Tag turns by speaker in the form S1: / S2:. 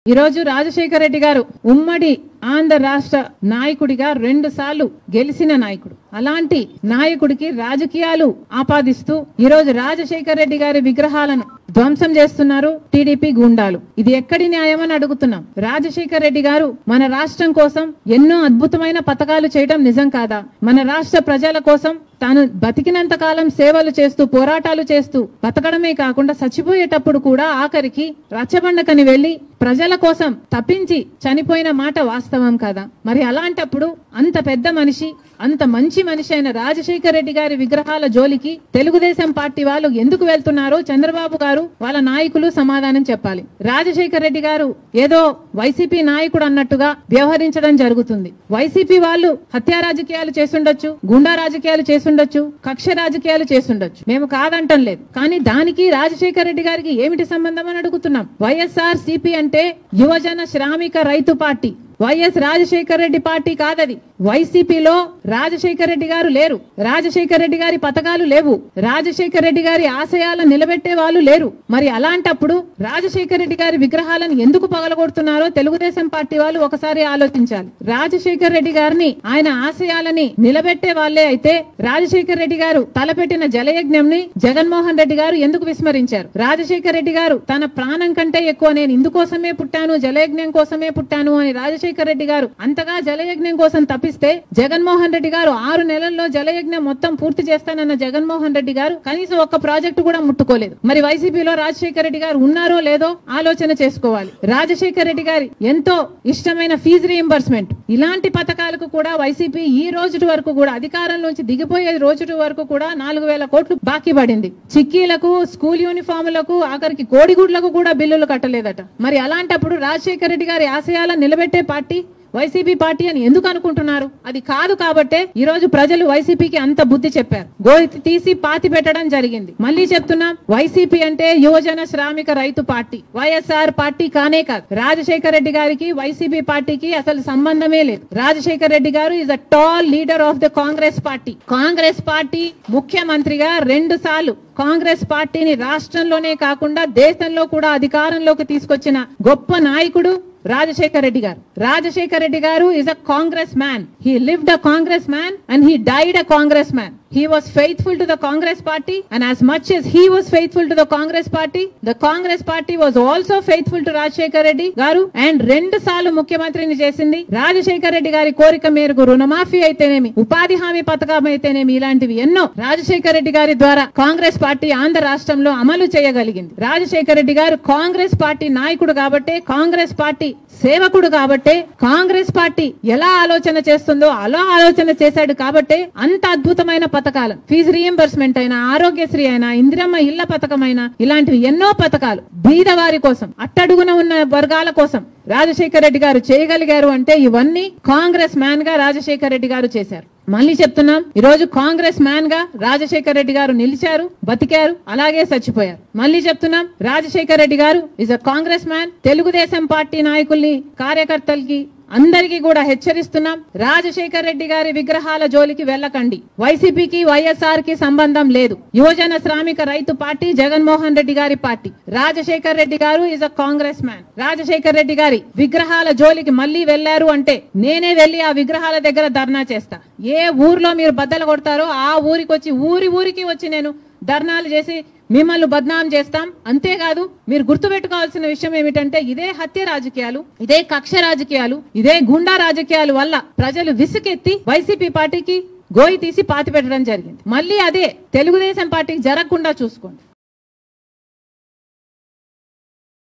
S1: ఈ రోజు రాజశేఖర రెడ్డి గారు ఉమ్మడి ఆంధ్ర రాష్ట్ర నాయకుడిగా రెండు సార్లు గెలిచిన నాయకుడు అలాంటి నాయకుడికి రాజకీయాలు ఆపాదిస్తూ ఈ రోజు రాజశేఖర రెడ్డి గారి విగ్రహాలను ధ్వంసం చేస్తున్నారు టీడీపీ గుండాలు ఇది ఎక్కడి న్యాయమని అడుగుతున్నాం రాజశేఖర రెడ్డి గారు మన రాష్ట్రం కోసం ఎన్నో అద్భుతమైన పథకాలు చేయడం నిజం కాదా మన రాష్ట్ర ప్రజల కోసం తాను బతికినంత కాలం సేవలు చేస్తూ పోరాటాలు చేస్తూ బతకడమే కాకుండా చచ్చిపోయేటప్పుడు కూడా ఆఖరికి రచ్చబండకని వెళ్లి ప్రజల కోసం తప్పించి చనిపోయిన మాట వాస్తవం కదా మరి అలాంటప్పుడు అంత పెద్ద మనిషి అంత మంచి మనిషి అయిన రాజశేఖర రెడ్డి గారి విగ్రహాల జోలికి తెలుగుదేశం పార్టీ వాళ్ళు ఎందుకు వెళ్తున్నారో చంద్రబాబు గారు వాళ్ళ నాయకులు సమాధానం చెప్పాలి రాజశేఖర రెడ్డి గారు ఏదో వైసీపీ నాయకుడు అన్నట్టుగా వ్యవహరించడం జరుగుతుంది వైసీపీ వాళ్ళు హత్యా రాజకీయాలు చేస్తుండొచ్చు గుండా రాజకీయాలు చేస్తుండొచ్చు కక్ష రాజకీయాలు చేస్తుండొచ్చు మేము కాదంటం లేదు కానీ దానికి రాజశేఖర రెడ్డి గారికి ఏమిటి సంబంధం అని అడుగుతున్నాం వైఎస్ఆర్ సిపి అంటే యువజన శ్రామిక రైతు పార్టీ వైఎస్ రాజశేఖర రెడ్డి పార్టీ కాదది వైసీపీలో రాజశేఖర రెడ్డి గారు లేరు రాజశేఖర రెడ్డి గారి పథకాలు లేవు రాజశేఖర రెడ్డి గారి ఆశయాలను నిలబెట్టే వాళ్ళు లేరు మరి అలాంటప్పుడు రాజశేఖర రెడ్డి గారి విగ్రహాలను ఎందుకు పగలగొడుతున్నారో తెలుగుదేశం పార్టీ వాళ్ళు ఒకసారి ఆలోచించాలి రాజశేఖర రెడ్డి గారిని ఆయన ఆశయాలని నిలబెట్టే వాళ్ళే అయితే రాజశేఖర రెడ్డి గారు తలపెట్టిన జలయజ్ఞం ని జగన్మోహన్ రెడ్డి గారు ఎందుకు విస్మరించారు రాజశేఖర రెడ్డి గారు తన ప్రాణం కంటే ఎక్కువ నేను ఇందుకోసమే పుట్టాను జలయజ్ఞం కోసమే పుట్టాను అని రాజశేఖర రెడ్డి గారు అంతగా జలయజ్ఞం కోసం తప్పిస్తే జగన్మోహన్ రెడ్డి గారు ఆరు నెలల్లో జలయజ్ఞం మొత్తం పూర్తి చేస్తానన్న జగన్మోహన్ రెడ్డి గారు కనీసం ఒక్క ప్రాజెక్టు కూడా ముట్టుకోలేదు మరి వైసీపీలో రాజశేఖర రెడ్డి గారు ఉన్నారో లేదో ఆలోచన చేసుకోవాలి రాజశేఖర రెడ్డి గారి ఎంతో ఇష్టమైన ఫీజు రీఎంబర్స్మెంట్ ఇలాంటి పథకాలకు కూడా వైసీపీ ఈ రోజు వరకు కూడా అధికారంలోంచి దిగిపోయే రోజు వరకు కూడా నాలుగు వేల కోట్లు బాకీ పడింది చిక్కీలకు స్కూల్ యూనిఫాములకు ఆఖరికి కోడిగుడ్లకు కూడా బిల్లులు కట్టలేదట మరి అలాంటప్పుడు రాజశేఖర రెడ్డి గారి ఆశయాలను నిలబెట్టే పార్టీ వైసీపీ పార్టీ అని ఎందుకు అనుకుంటున్నారు అది కాదు కాబట్టే ఈ రోజు ప్రజలు వైసీపీకి అంత బుద్ధి చెప్పారు గోతి తీసి పాతి పెట్టడం జరిగింది మళ్ళీ చెప్తున్నాం వైసీపీ అంటే యువజన శ్రామిక రైతు పార్టీ వైఎస్ఆర్ పార్టీ కానే కాదు రాజశేఖర రెడ్డి గారికి వైసీపీ పార్టీకి అసలు సంబంధమే లేదు Rajasekhara Reddy garu is a tall leader of the Congress party Congress party ముఖ్యమంత్రిగా రెండు సార్లు కాంగ్రెస్ పార్టీని రాష్ట్రంలోనే కాకుండా దేశంలో కూడా అధికారంలోకి తీసుకొచ్చిన గొప్ప నాయకుడు రాజశేఖర రెడ్డి గారు Rajasekhara Reddy garu is a Congress man he lived a Congress man and he died a Congress man he was faithful to the Congress party and as much as he was faithful to the Congress party the Congress party was also faithful to Rajasekhara Reddy garu and రెండు సార్లు ముఖ్యమంత్రిని చేసింది రాజశేఖర రెడ్డి గారి కోరిక మేరకు రుణమాఫీ అయితేనేమి ఉపాధి హామీ పథకం అయితేనేమి ఇలాంటివి ఎన్నో రాజశేఖర రెడ్డి గారి ద్వారా కాంగ్రెస్ పార్టీ ఆంధ్ర రాష్ట్రంలో అమలు చేయగలిగింది రాజశేఖర రెడ్డి గారు కాంగ్రెస్ పార్టీ నాయకుడు కాబట్టే కాంగ్రెస్ పార్టీ సేవకుడు కాబట్టే కాంగ్రెస్ పార్టీ ఎలా ఆలోచన చేస్తుందో అలా ఆలోచన చేశాడు కాబట్టే అంత అద్భుతమైన పథకాలు ఫీజు రీఎంబర్స్మెంట్ అయినా ఆరోగ్యశ్రీ అయినా ఇందిరమ్మ ఇళ్ల పథకం అయినా ఇలాంటివి ఎన్నో పథకాలు బీద వారి కోసం అట్టడుగున ఉన్న వర్గాల కోసం రాజశేఖర రెడ్డి గారు చేయగలిగారు అంటే ఇవన్నీ కాంగ్రెస్ మ్యాన్ గా రాజశేఖర రెడ్డి గారు చేశారు మళ్ళీ చెప్తున్నాం ఈ రోజు కాంగ్రెస్ మ్యాన్ గా రాజశేఖర రెడ్డి గారు నిలిచారు బతికారు అలాగే చచ్చిపోయారు మళ్ళీ చెప్తున్నాం Rajasekhara Reddy garu is a Congress man Telugu Desam party నాయకుల్ని కార్యకర్తలకి అందరికీ కూడా హెచ్చరిస్తున్నాం రాజశేఖర రెడ్డి గారి విగ్రహాల జోలికి వెళ్ళకండి వైసీపీకి వైఎస్ఆర్ కి సంబంధం లేదు యువజన శ్రామిక రైతు పార్టీ జగన్మోహన్ రెడ్డి గారి party Rajasekhara Reddy garu is a Congress man Rajasekhara Reddy గారి విగ్రహాల జోలికి మళ్ళీ వెళ్లారు అంటే నేనే వెళ్లి ఆ విగ్రహాల దగ్గర ధర్నా చేస్తా ఏ ఊర్లో మీరు బద్దలు కొడతారో ఆ ఊరికి వచ్చి ఊరి ఊరికి వచ్చి నేను ధర్నాలు చేసి మిమ్మల్ని బద్నాం చేస్తాం అంతేకాదు మీరు గుర్తుపెట్టుకోవాల్సిన విషయం ఏమిటంటే ఇదే హత్య రాజకీయాలు ఇదే కక్ష రాజకీయాలు ఇదే గుండా రాజకీయాల వల్ల ప్రజలు విసుకెత్తి వైసీపీ పార్టీకి గోయి తీసి పాతి పెట్టడం జరిగింది మళ్ళీ అదే తెలుగుదేశం పార్టీకి జరగకుండా చూసుకోండి